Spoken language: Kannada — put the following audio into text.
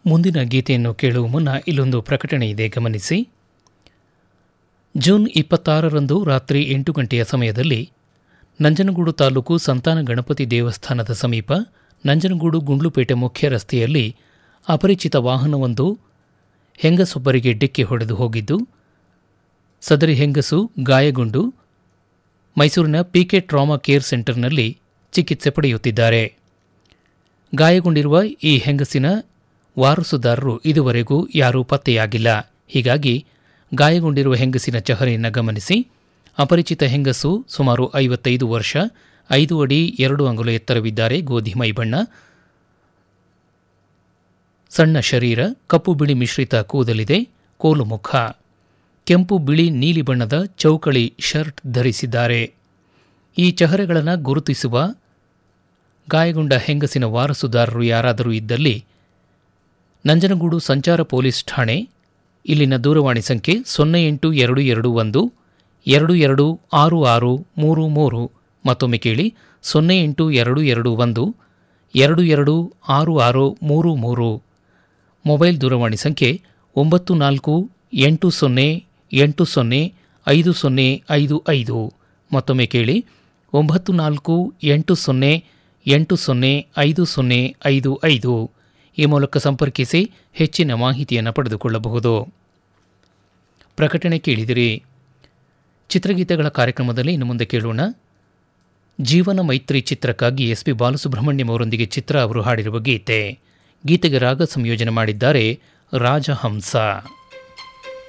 ಮುಂದಿನ ಗೀತೆಯನ್ನು ಕೇಳುವ ಮುನ್ನ ಇಲ್ಲೊಂದು ಪ್ರಕಟಣೆ ಇದೆ ಗಮನಿಸಿ ಜೂನ್ ಇಪ್ಪತ್ತಾರರಂದು ರಾತ್ರಿ ಎಂಟು ಗಂಟೆಯ ಸಮಯದಲ್ಲಿ ನಂಜನಗೂಡು ತಾಲೂಕು ಸಂತಾನ ಗಣಪತಿ ದೇವಸ್ಥಾನದ ಸಮೀಪ ನಂಜನಗೂಡು ಗುಂಡ್ಲುಪೇಟೆ ಮುಖ್ಯ ರಸ್ತೆಯಲ್ಲಿ ಅಪರಿಚಿತ ವಾಹನವೊಂದು ಹೆಂಗಸೊಬ್ಬರಿಗೆ ಡಿಕ್ಕಿ ಹೊಡೆದು ಹೋಗಿದ್ದು ಸದರಿ ಹೆಂಗಸು ಗಾಯಗೊಂಡು ಮೈಸೂರಿನ ಪಿಕೆ ಟ್ರಾಮಾ ಕೇರ್ ಸೆಂಟರ್ನಲ್ಲಿ ಚಿಕಿತ್ಸೆ ಪಡೆಯುತ್ತಿದ್ದಾರೆ ಗಾಯಗೊಂಡಿರುವ ಈ ಹೆಂಗಸಿನ ವಾರಸುದಾರರು ಇದುವರೆಗೂ ಯಾರೂ ಪತ್ತೆಯಾಗಿಲ್ಲ ಹೀಗಾಗಿ ಗಾಯಗೊಂಡಿರುವ ಹೆಂಗಸಿನ ಚಹರೆಯನ್ನು ಗಮನಿಸಿ ಅಪರಿಚಿತ ಹೆಂಗಸು ಸುಮಾರು ಐವತ್ತೈದು ವರ್ಷ ಐದು ಅಡಿ ಎರಡು ಅಂಗುಲ ಎತ್ತರವಿದ್ದಾರೆ ಗೋಧಿ ಮೈಬಣ್ಣ ಸಣ್ಣ ಶರೀರ ಕಪ್ಪು ಬಿಳಿ ಮಿಶ್ರಿತ ಕೂದಲಿದೆ ಕೋಲು ಮುಖ ಕೆಂಪು ಬಿಳಿ ನೀಲಿ ಬಣ್ಣದ ಚೌಕಳಿ ಶರ್ಟ್ ಧರಿಸಿದ್ದಾರೆ ಈ ಚಹರೆಗಳನ್ನು ಗುರುತಿಸುವ ಗಾಯಗೊಂಡ ಹೆಂಗಸಿನ ವಾರಸುದಾರರು ಯಾರಾದರೂ ಇದ್ದಲ್ಲಿ ನಂಜನಗೂಡು ಸಂಚಾರ ಪೊಲೀಸ್ ಠಾಣೆ ಇಲ್ಲಿನ ದೂರವಾಣಿ ಸಂಖ್ಯೆ ಸೊನ್ನೆ ಎಂಟು ಎರಡು ಎರಡು ಒಂದು ಎರಡು ಎರಡು ಆರು ಆರು ಮೂರು ಮೂರು ಮತ್ತೊಮ್ಮೆ ಕೇಳಿ ಸೊನ್ನೆ ಎಂಟು ಎರಡು ಎರಡು ಒಂದು ಎರಡು ಎರಡು ಆರು ಆರು ಮೂರು ಮೂರು ಮೊಬೈಲ್ ದೂರವಾಣಿ ಸಂಖ್ಯೆ ಒಂಬತ್ತು ನಾಲ್ಕು ಎಂಟು ಸೊನ್ನೆ ಎಂಟು ಸೊನ್ನೆ ಐದು ಸೊನ್ನೆ ಐದು ಐದು ಮತ್ತೊಮ್ಮೆ ಕೇಳಿ ಒಂಬತ್ತು ನಾಲ್ಕು ಎಂಟು ಸೊನ್ನೆ ಎಂಟು ಸೊನ್ನೆ ಐದು ಸೊನ್ನೆ ಐದು ಐದು ಈ ಮೂಲಕ ಸಂಪರ್ಕಿಸಿ ಹೆಚ್ಚಿನ ಮಾಹಿತಿಯನ್ನು ಪಡೆದುಕೊಳ್ಳಬಹುದು ಪ್ರಕಟಣೆ ಕೇಳಿದಿರಿ ಚಿತ್ರಗೀತೆಗಳ ಕಾರ್ಯಕ್ರಮದಲ್ಲಿ ಇನ್ನು ಮುಂದೆ ಕೇಳೋಣ ಜೀವನ ಮೈತ್ರಿ ಚಿತ್ರಕ್ಕಾಗಿ ಎಸ್ ಪಿ ಬಾಲಸುಬ್ರಹ್ಮಣ್ಯಂ ಅವರೊಂದಿಗೆ ಚಿತ್ರ ಅವರು ಹಾಡಿರುವ ಗೀತೆ ಗೀತೆಗೆ ರಾಗ ಸಂಯೋಜನೆ ಮಾಡಿದ್ದಾರೆ ರಾಜಹಂಸ